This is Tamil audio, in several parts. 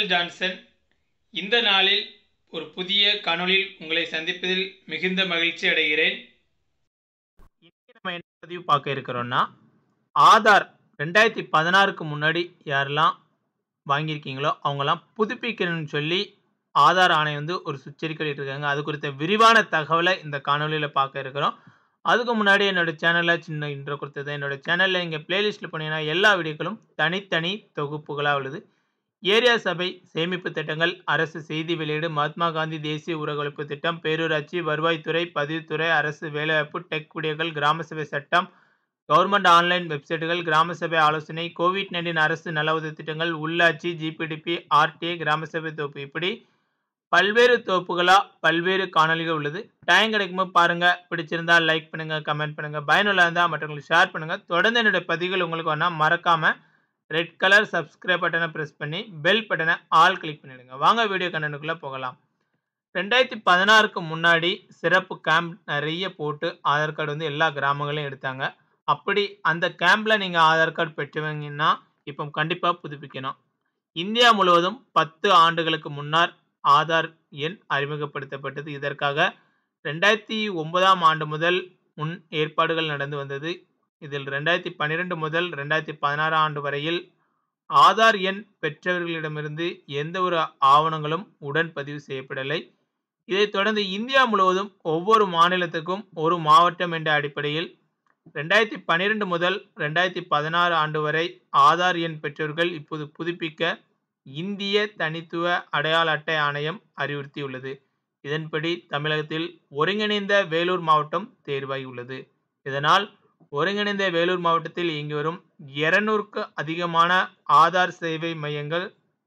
மைக்கேல் ஜான்சன் இந்த நாளில் ஒரு புதிய காணொளியில் உங்களை சந்திப்பதில் மிகுந்த மகிழ்ச்சி அடைகிறேன் இன்னைக்கு நம்ம என்ன பதிவு பார்க்க இருக்கிறோம்னா ஆதார் ரெண்டாயிரத்தி பதினாறுக்கு முன்னாடி யாரெல்லாம் வாங்கியிருக்கீங்களோ அவங்கெல்லாம் புதுப்பிக்கணும்னு சொல்லி ஆதார் ஆணையம் வந்து ஒரு சுச்சரிக்கை இருக்காங்க அது குறித்த விரிவான தகவலை இந்த காணொலியில் பார்க்க இருக்கிறோம் அதுக்கு முன்னாடி என்னோட சேனலில் சின்ன இன்ட்ரோ கொடுத்தது என்னோட சேனலில் இங்கே பிளேலிஸ்ட்டில் போனீங்கன்னா எல்லா வீடியோக்களும் தனித்தனி தொகுப்புகளாக உள்ளது ஏரியா சபை சேமிப்பு திட்டங்கள் அரசு செய்தி வெளியீடு மகாத்மா காந்தி தேசிய ஊரகொழிப்பு திட்டம் பேரூராட்சி வருவாய்த்துறை பதிவுத்துறை அரசு வேலைவாய்ப்பு டெக் வீடியோக்கள் கிராம சபை சட்டம் கவர்மெண்ட் ஆன்லைன் வெப்சைட்டுகள் கிராம சபை ஆலோசனை கோவிட் நைன்டீன் அரசு நல உதவி திட்டங்கள் உள்ளாட்சி ஜிபிடிபி ஆர்டிஏ கிராம சபை தொகுப்பு இப்படி பல்வேறு தொகுப்புகளாக பல்வேறு காணொலிகள் உள்ளது டைம் கிடைக்கும்போது பாருங்கள் பிடிச்சிருந்தா லைக் பண்ணுங்கள் கமெண்ட் பண்ணுங்கள் பயனுள்ள இருந்தால் மற்றவங்களுக்கு ஷேர் பண்ணுங்கள் தொடர்ந்து என்னுடைய பதிவுகள் உங்களுக்கு வேணால் மறக்காமல் ரெட் கலர் சப்ஸ்கிரைப் பட்டனை ப்ரெஸ் பண்ணி பெல் பட்டனை ஆல் கிளிக் பண்ணிடுங்க வாங்க வீடியோ கண்டனுக்குள்ளே போகலாம் ரெண்டாயிரத்தி பதினாறுக்கு முன்னாடி சிறப்பு கேம்ப் நிறைய போட்டு ஆதார் கார்டு வந்து எல்லா கிராமங்களையும் எடுத்தாங்க அப்படி அந்த கேம்பில் நீங்கள் ஆதார் கார்டு பெற்றவங்கன்னா இப்போ கண்டிப்பாக புதுப்பிக்கணும் இந்தியா முழுவதும் பத்து ஆண்டுகளுக்கு முன்னர் ஆதார் எண் அறிமுகப்படுத்தப்பட்டது இதற்காக ரெண்டாயிரத்தி ஒன்பதாம் ஆண்டு முதல் முன் ஏற்பாடுகள் நடந்து வந்தது இதில் ரெண்டாயிரத்தி பன்னிரெண்டு முதல் ரெண்டாயிரத்தி பதினாறு ஆண்டு வரையில் ஆதார் எண் பெற்றவர்களிடமிருந்து எந்த ஒரு ஆவணங்களும் உடன் பதிவு செய்யப்படலை இதைத் தொடர்ந்து இந்தியா முழுவதும் ஒவ்வொரு மாநிலத்துக்கும் ஒரு மாவட்டம் என்ற அடிப்படையில் ரெண்டாயிரத்தி பன்னிரெண்டு முதல் ரெண்டாயிரத்தி பதினாறு ஆண்டு வரை ஆதார் எண் பெற்றோர்கள் இப்போது புதுப்பிக்க இந்திய தனித்துவ அடையாள அட்டை ஆணையம் அறிவுறுத்தியுள்ளது இதன்படி தமிழகத்தில் ஒருங்கிணைந்த வேலூர் மாவட்டம் தேர்வாகியுள்ளது இதனால் ஒருங்கிணைந்த வேலூர் மாவட்டத்தில் இயங்கி வரும் இருநூறுக்கு அதிகமான ஆதார் சேவை மையங்கள்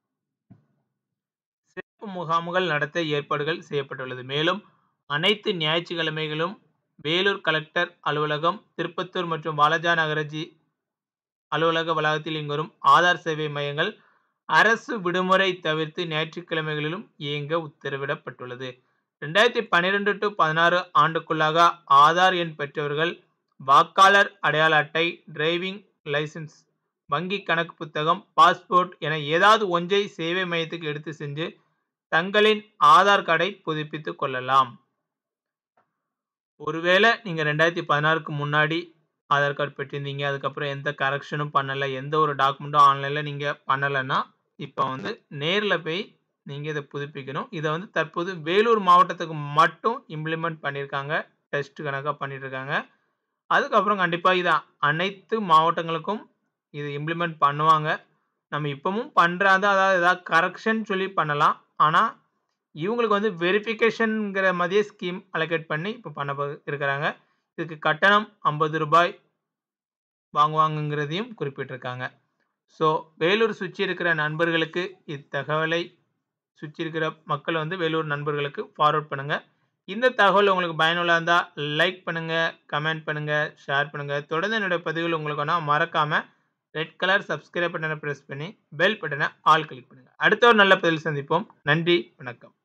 சிறப்பு முகாம்கள் நடத்த ஏற்பாடுகள் செய்யப்பட்டுள்ளது மேலும் அனைத்து ஞாயிற்றுக்கிழமைகளும் வேலூர் கலெக்டர் அலுவலகம் திருப்பத்தூர் மற்றும் வாலஜா நகராட்சி அலுவலக வளாகத்தில் இயங்கி வரும் ஆதார் சேவை மையங்கள் அரசு விடுமுறை தவிர்த்து ஞாயிற்றுக்கிழமைகளிலும் இயங்க உத்தரவிடப்பட்டுள்ளது ரெண்டாயிரத்தி பன்னிரெண்டு டு பதினாறு ஆண்டுக்குள்ளாக ஆதார் எண் பெற்றவர்கள் வாக்காளர் அடையாள அட்டை டிரைவிங் லைசன்ஸ் வங்கி கணக்கு புத்தகம் பாஸ்போர்ட் என ஏதாவது ஒன்றை சேவை மையத்துக்கு எடுத்து சென்று தங்களின் ஆதார் கார்டை புதுப்பித்து கொள்ளலாம் ஒருவேளை நீங்கள் ரெண்டாயிரத்தி பதினாறுக்கு முன்னாடி ஆதார் கார்டு பெற்றிருந்தீங்க அதுக்கப்புறம் எந்த கரெக்ஷனும் பண்ணலை எந்த ஒரு டாக்குமெண்ட்டும் ஆன்லைனில் நீங்கள் பண்ணலைன்னா இப்போ வந்து நேரில் போய் நீங்கள் இதை புதுப்பிக்கணும் இதை வந்து தற்போது வேலூர் மாவட்டத்துக்கு மட்டும் இம்ப்ளிமெண்ட் பண்ணியிருக்காங்க டெஸ்ட் கணக்காக பண்ணிட்டுருக்காங்க அதுக்கப்புறம் கண்டிப்பாக இதை அனைத்து மாவட்டங்களுக்கும் இது இம்ப்ளிமெண்ட் பண்ணுவாங்க நம்ம இப்போவும் பண்ணுறாங்க அதாவது ஏதாவது கரெக்ஷன் சொல்லி பண்ணலாம் ஆனால் இவங்களுக்கு வந்து வெரிஃபிகேஷனுங்கிற மாதிரியே ஸ்கீம் அலோகேட் பண்ணி இப்போ பண்ண இருக்கிறாங்க இதுக்கு கட்டணம் ஐம்பது ரூபாய் வாங்குவாங்கங்கிறதையும் குறிப்பிட்டிருக்காங்க ஸோ வேலூர் சுற்றி இருக்கிற நண்பர்களுக்கு இத்தகவலை சுற்றி இருக்கிற மக்கள் வந்து வேலூர் நண்பர்களுக்கு ஃபார்வர்ட் பண்ணுங்கள் இந்த தகவல் உங்களுக்கு பயனுள்ள இருந்தால் லைக் பண்ணுங்கள் கமெண்ட் பண்ணுங்கள் ஷேர் பண்ணுங்கள் தொடர்ந்து என்னுடைய பதிவுகள் உங்களுக்கு வேணால் மறக்காமல் ரெட் கலர் சப்ஸ்கிரைப் பட்டனை ப்ரெஸ் பண்ணி பெல் பட்டனை ஆல் கிளிக் பண்ணுங்கள் அடுத்த ஒரு நல்ல பதில் சந்திப்போம் நன்றி வணக்கம்